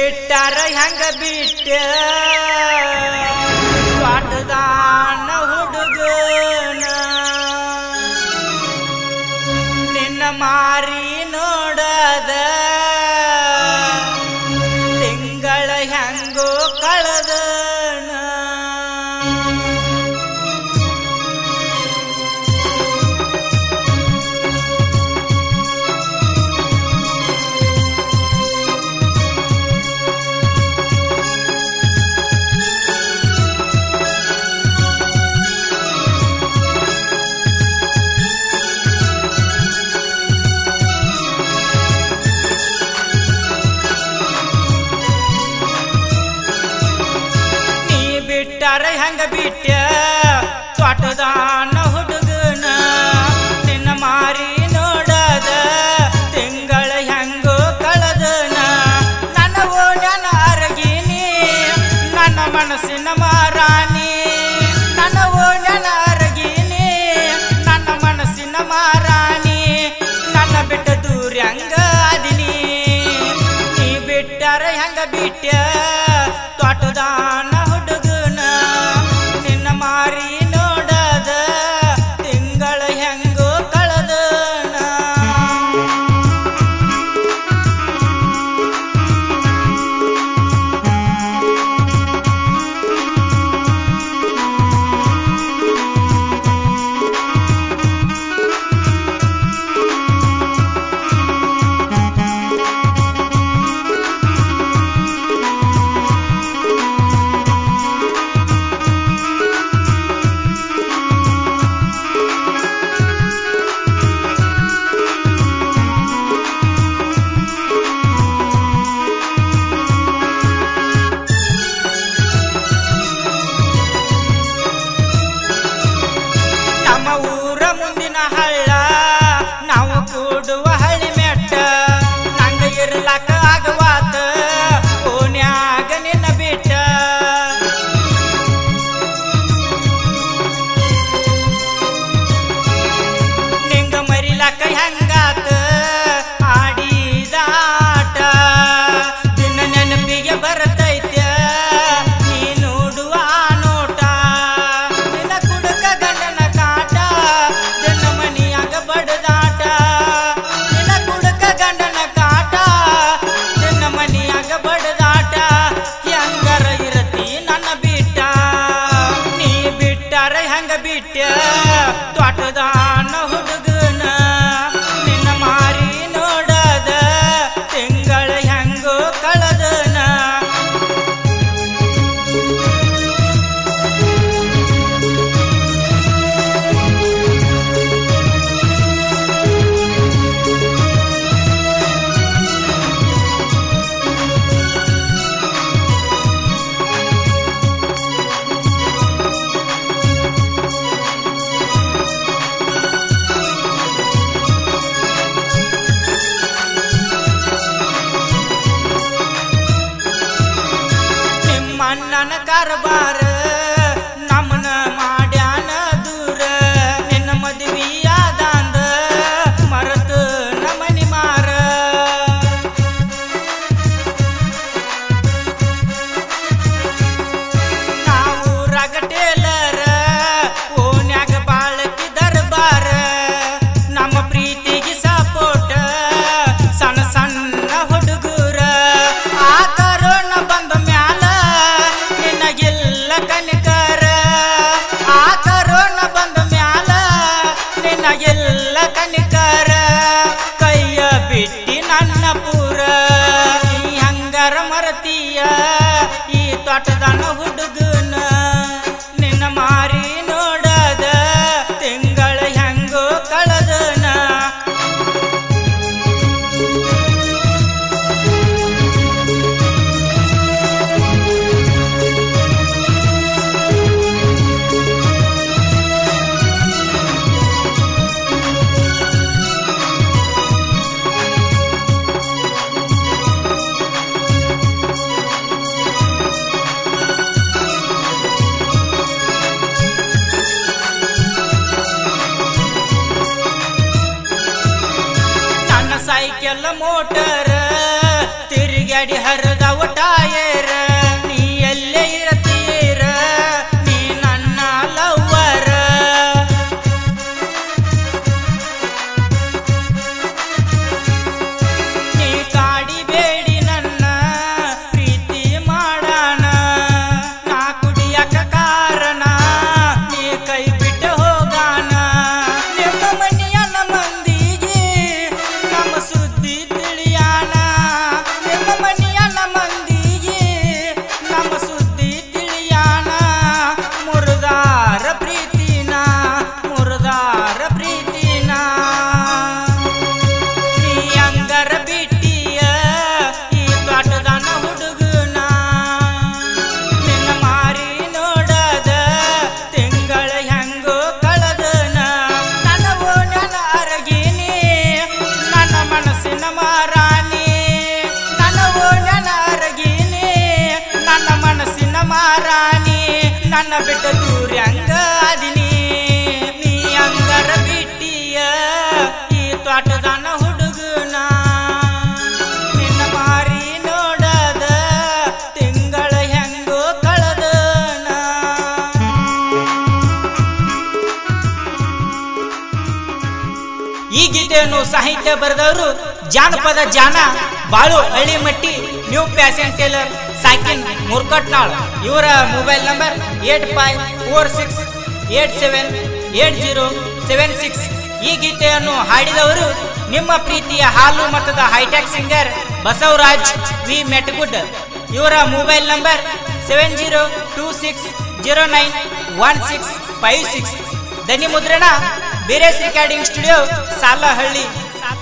ಬಿಟ್ಟಾರ ಹೆಂಗ ಬಿಟ್ಟ ಪಾಟದಾನ ಹುಡುಗನ ನಿನ್ನ ಮಾರಿ ನೋಡದ ತಿಂಗಳ ಹೆಂಗೋ ಕಳೆದನ ನೀ ಬಿಟ್ಟಾರ ಹೆಂಗ ಬಿಟ್ಟ ತ್ವಾಟದಾನ ಹುಡುಗನ ನಿನ್ನ ಮಾರಿ ನೋಡದ ತಿಂಗಳ ಹೆಂಗೋ ಕಳೆದನ ನನ್ನ ಓಣ್ಯನ ಅರಗಿನಿ ನನ್ನ ಮನಸ್ಸಿನ ಮಾರಾಣಿ ನನ್ನ ಓಣ್ಯನ ಅರಗಿನಿ ನನ್ನ ಮನಸ್ಸಿನ ಮಾರಾಣಿ ನನ್ನ ಬಿಟ್ಟ ದೂರ ಹಂಗ ಅದಿನಿ ನೀ ಬಿಟ್ಟಾರ ಹೆಂಗ ಬಿಟ್ಟ ತ್ವಾಟದಾನ ಹುಡುಗನ ನಿನ್ನ ಮಾರಿ ನೋಡದ ತಿಂಗಳ ಹೆಂಗೋ ಕಳೆದನ ನಮ್ಮ ಊರ ಮುಂದಿನ ಹಳ್ಳ ನಾವು ಕೂಡುವ ಹಳ್ಳಿ ಮೆಟ್ಟ ನಂಗ ಇರ್ಲಾಕ ಆಗವಾತ ಓನ್ಯಾಗ ನಿನ್ನ ಬಿಟ್ಟ ನಿಂಗ ಮರಿಲಾಕ ಹೆಂಗಾತ ಆಡಿದ ಆಟ ದಿನ ನೆನಪಿಗೆ ಬರ್ತೈತ್ಯ ನೀ ನೋಡುವ ಆ ನೋಟ ನಿನ್ನ ಕುಡುಕ ಗಂಡನ ಕಾಟ ದಿನ ಮನಿಯಾಗ ಬಡದಾಟ ನಿನ್ನ ಕುಡುಕ ಗಂಡನ ಕಾಟ ನಿನ್ನ ಮನಿಯಾಗ ಬಡದಾಟ ಹೆಂಗರ ಇರತಿ ನನ್ನ ಬಿಟ್ಟ ನೀ ಬಿಟ್ಟಾರ ಹೆಂಗ ಬಿಟ್ಟ ತ್ವಾಟದಾನ ಹುಡುಗನ ನಿನ್ನ ಮಾರಿ ನೋಡದ ತಿಂಗಳ ಹೆಂಗೋ ಕಳೆದನ ನಿಮ್ಮಣ್ಣನ ಕಾರ್ಬಾರ ನಮ್ಮನ ಮಾಡ್ಯಾನ ದೂರ ನಿನ್ನ ಮದುವೆಯಾದಂದ ಮರತು ನಮನಿ ಮಾರ ನಾವು ರಗಟೇಲರ ಓನ್ಯಾಗ ಬಾಳಕಿ ದರ್ಬಾರ ನಮ್ಮ ಪ್ರೀತಿಗೆ ಸಪೋಟ ಸಣ್ಣ ಸಣ್ಣ ಹುಡುಗರ ಆ ಕರೋನ ಬಂದ ಮ್ಯಾಲ ನಿನಗಿಲ್ಲ ಕನಿಕರ ಆ ಕರೋನ ಬಂದ ಮ್ಯಾಲ ನಿನಗಿಲ್ಲ ಕನಿಕರ ಕೈಯ ಬಿಟ್ಟಿ ನನ್ನ ಪೂರ ನೀ ಹಂಗಾರ ಮರತೀಯ ಈ ತೋಟದನ ಹುಡುಗನ ನಿನ್ನ ಮಾರಿ ನೋಡದ ತಿಂಗಳ ಹೆಂಗೋ ಕಳೆದನ ಸೈಕೆಲ್ ಮೋಟರ್ ತಿರುಗಿ ಗಾಡಿ ಹರಿದ ಒಟಾಯರ ನೀ ಎಲ್ಲೇ ಇರತೀರ ನೀ ನನ್ನ ಲವ್ವರ ನೀ ಕಾಡಿಬೇಡಿ ನನ್ನ ಪ್ರೀತಿ ಮಾಡಾನ ನಾ ಕುಡಿಯಕ ಕಾರಣ ನೀ ಕೈ ಬಿಟ್ಟು ಹೋಗಾನ ನಿಮ್ಮ ಮನೆಯನ್ನ ಮಂದಿಗೆ ನಮ್ಮ ಸುದ್ದಿ ತಿಳಿಯಾನ ನಿಮ್ಮ ಮನೆಯನ್ನ ಮಂದಿಗೆ ನಮ್ಮ ಸುದ್ದಿ ತಿಳಿಯಾನ ಮುರುದಾರ ಪ್ರೀತಿನ ಮುರುದಾರ ಪ್ರೀತಿನ ನೀ ಅಂಗರ ಬಿಟ್ಟಿಯ ಈ ತೋಟದನ ಹುಡುಗನ ನಿನ್ನ ಮಾರಿ ನೋಡದ ತಿಂಗಳ ಹೆಂಗೋ ಕಳೆದನ ನನವೋ ನನ್ನ ಅರಗಿನಿ ನನ್ನ ಮನಸ್ಸಿನ ಮಾರಾಣಿ ನನವೋ ನನ್ನ ಅರಗಿನಿ ನನ್ನ ಮನಸ್ಸಿನ ಮಾರಾಣಿ ನನ್ನ ಬಿಟ್ಟ ದೂರ ಹಂಗ ಅದಿನಿ ನೀ ಅಂಗರ ಬಿಟ್ಟಿಯ ಈ ತೋಟದನ ಹುಡುಗನ ನಿನ್ನ ಮಾರಿ ನೋಡದ ತಿಂಗಳ ಹೆಂಗೋ ಕಳೆದನ ಈ ಗೀತೆಯನ್ನು ಸಾಹಿತ್ಯ ಬರೆದವರು ಜಾನಪದ ಜಾನ ಬಾಳು ಹಳ್ಳಿಮಟ್ಟಿ ನ್ಯೂ ಪ್ಯಾಸೆಂಟ್ ಟೇಲರ್ ಸಾಕಿನ್ ಮುರ್ಕಟ್ನಾಳ್ ಇವರ mobile number eight five four six eight seven eight zero seven six ಈ ಗೀತೆಯನ್ನು ಹಾಡಿದವರು ನಿಮ್ಮ ಪ್ರೀತಿಯ ಹಾಲು ಮತದ hitech singer Basavaraj V Metgud ಇವರ mobile number seven zero two six zero nine one six five six ದನಿ ಮುದ್ರಣ ಬೇರೆ ರೆಕಾರ್ಡಿಂಗ್ ಸ್ಟುಡಿಯೋ ಸಾಲಹಳ್ಳಿ